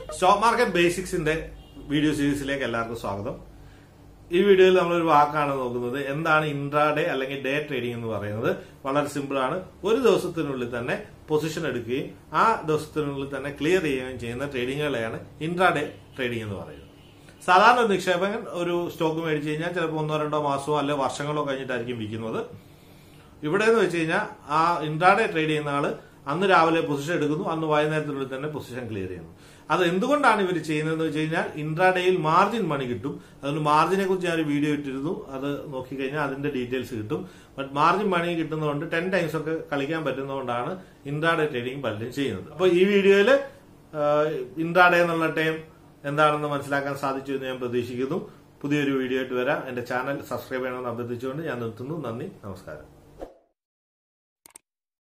stock market ബേസിക്സിന്റെ video സീരീസിലേക്ക് എല്ലാവർക്കും സ്വാഗതം ഈ വീഡിയോയിൽ നമ്മളൊരു വാക്കാണ് നോക്കുന്നത് എന്താണ് ഇൻട്രാഡേ അല്ലെങ്കിൽ ഡേ ട്രേഡിംഗ് എന്ന് പറയുന്നത് വളരെ സിമ്പിൾ ആണ് ഒരു ദിവസത്തിനുള്ളിൽ തന്നെ പൊസിഷൻ എടുക്കുകയും ആ ദിവസത്തിനുള്ളിൽ തന്നെ ക്ലിയർ ചെയ്യുകയും ചെയ്യുന്ന ട്രേഡിങ്ങുകളെയാണ് ഇൻട്രാഡേ ട്രേഡിംഗ് എന്ന് പറയുന്നത് സാധാരണ ഒരു നിക്ഷേപകൻ ഒരു സ്റ്റോക്ക് മേടിച്ചു കഴിഞ്ഞാൽ ചിലപ്പോൾ ഒന്നോ രണ്ടോ മാസമോ അല്ലെ വർഷങ്ങളോ കഴിഞ്ഞിട്ടായിരിക്കും വിൽക്കുന്നത് ഇവിടെ എന്ന് വെച്ച് കഴിഞ്ഞാൽ ആ ഇൻട്രാഡേ ട്രേഡ് ചെയ്യുന്ന ആള് അന്ന് രാവിലെ പൊസിഷൻ എടുക്കുന്നു അന്ന് വൈകുന്നേരത്തിനുള്ളിൽ തന്നെ പൊസിഷൻ ക്ലിയർ ചെയ്യുന്നു അത് എന്തുകൊണ്ടാണ് ഇവർ ചെയ്യുന്നതെന്ന് വെച്ച് കഴിഞ്ഞാൽ ഇൻട്രാഡേയിൽ മാർജിൻ മണി കിട്ടും അതുകൊണ്ട് മാർജിനെ കുറിച്ച് ഞാൻ ഒരു വീഡിയോ ഇട്ടിരുന്നു അത് നോക്കിക്കഴിഞ്ഞാൽ അതിന്റെ ഡീറ്റെയിൽസ് കിട്ടും ബട്ട് മാർജിൻ മണി കിട്ടുന്നതുകൊണ്ട് ടെൻ ടൈംസ് ഒക്കെ കളിക്കാൻ പറ്റുന്നതുകൊണ്ടാണ് ഇൻട്രാഡേ ട്രേഡിംഗ് പലരും ചെയ്യുന്നത് അപ്പോൾ ഈ വീഡിയോയിൽ ഇൻട്രാഡേ എന്നുള്ള ടൈം എന്താണെന്ന് മനസ്സിലാക്കാൻ സാധിച്ചു എന്ന് ഞാൻ പ്രതീക്ഷിക്കുന്നു പുതിയൊരു വീഡിയോ ആയിട്ട് വരാം എന്റെ ചാനൽ സബ്സ്ക്രൈബ് ചെയ്യണമെന്ന് അഭ്യർത്ഥിച്ചുകൊണ്ട് ഞാൻ നിർത്തുന്നു നന്ദി നമസ്കാരം